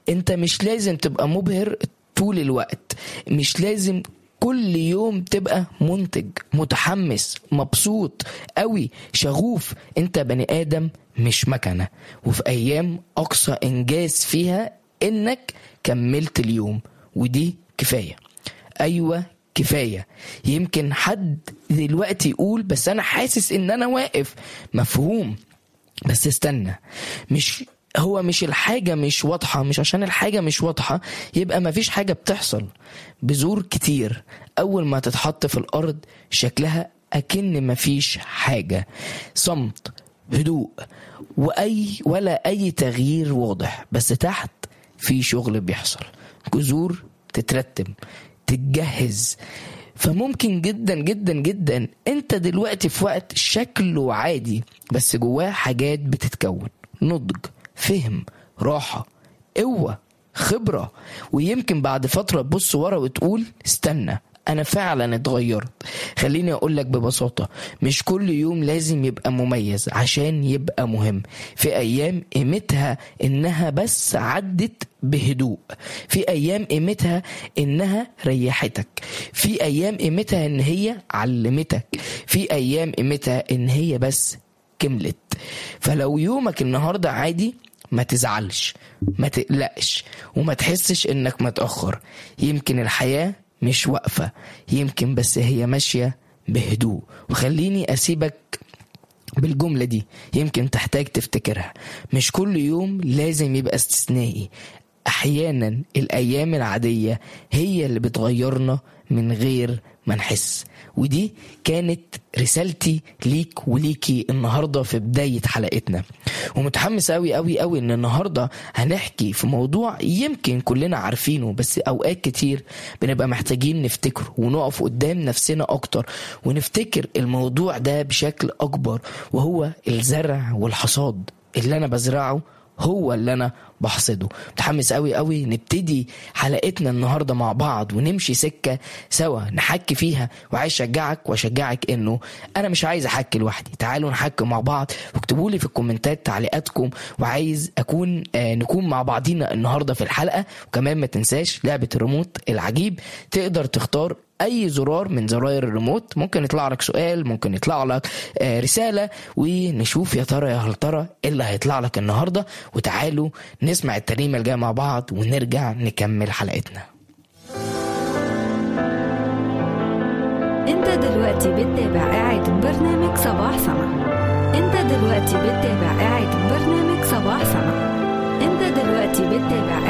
انت مش لازم تبقى مبهر طول الوقت مش لازم كل يوم تبقى منتج متحمس مبسوط قوي شغوف انت بني ادم مش مكنه وفي ايام اقصى انجاز فيها انك كملت اليوم ودي كفايه ايوه كفايه يمكن حد دلوقتي يقول بس انا حاسس ان انا واقف مفهوم بس استنى مش هو مش الحاجة مش واضحة مش عشان الحاجة مش واضحة يبقى مفيش حاجة بتحصل بذور كتير أول ما تتحط في الأرض شكلها أكن مفيش حاجة صمت هدوء وأي ولا أي تغيير واضح بس تحت في شغل بيحصل جذور تترتب تتجهز فممكن جدا جدا جدا انت دلوقتي في وقت شكله عادي بس جواه حاجات بتتكون نضج فهم راحة قوة خبرة ويمكن بعد فترة تبص ورا وتقول استنى انا فعلا اتغيرت خليني اقول لك ببساطه مش كل يوم لازم يبقى مميز عشان يبقى مهم في ايام قيمتها انها بس عدت بهدوء في ايام قيمتها انها ريحتك في ايام قيمتها ان هي علمتك في ايام قيمتها ان هي بس كملت فلو يومك النهارده عادي ما تزعلش ما تقلقش وما تحسش انك متاخر يمكن الحياه مش واقفة يمكن بس هي ماشية بهدوء وخليني أسيبك بالجملة دي يمكن تحتاج تفتكرها مش كل يوم لازم يبقى استثنائي أحيانا الأيام العادية هي اللي بتغيرنا من غير ما نحس ودي كانت رسالتي ليك وليكي النهارده في بدايه حلقتنا ومتحمس قوي قوي قوي ان النهارده هنحكي في موضوع يمكن كلنا عارفينه بس اوقات كتير بنبقى محتاجين نفتكره ونقف قدام نفسنا اكتر ونفتكر الموضوع ده بشكل اكبر وهو الزرع والحصاد اللي انا بزرعه هو اللي انا بحصده متحمس قوي قوي نبتدي حلقتنا النهارده مع بعض ونمشي سكه سوا نحكي فيها وعايز اشجعك واشجعك انه انا مش عايز احكي لوحدي تعالوا نحكي مع بعض واكتبوا لي في الكومنتات تعليقاتكم وعايز اكون آه نكون مع بعضينا النهارده في الحلقه وكمان ما تنساش لعبه الريموت العجيب تقدر تختار اي زرار من زراير الريموت ممكن يطلع لك سؤال ممكن يطلع لك آه رساله ونشوف يا ترى يا هل ترى ايه اللي هيطلع لك النهارده وتعالوا نسمع الترنيمه الجايه مع بعض ونرجع نكمل حلقتنا انت دلوقتي بتتابع قاعد برنامج صباح سما انت دلوقتي بتتابع قاعد برنامج صباح سما انت دلوقتي بتتابع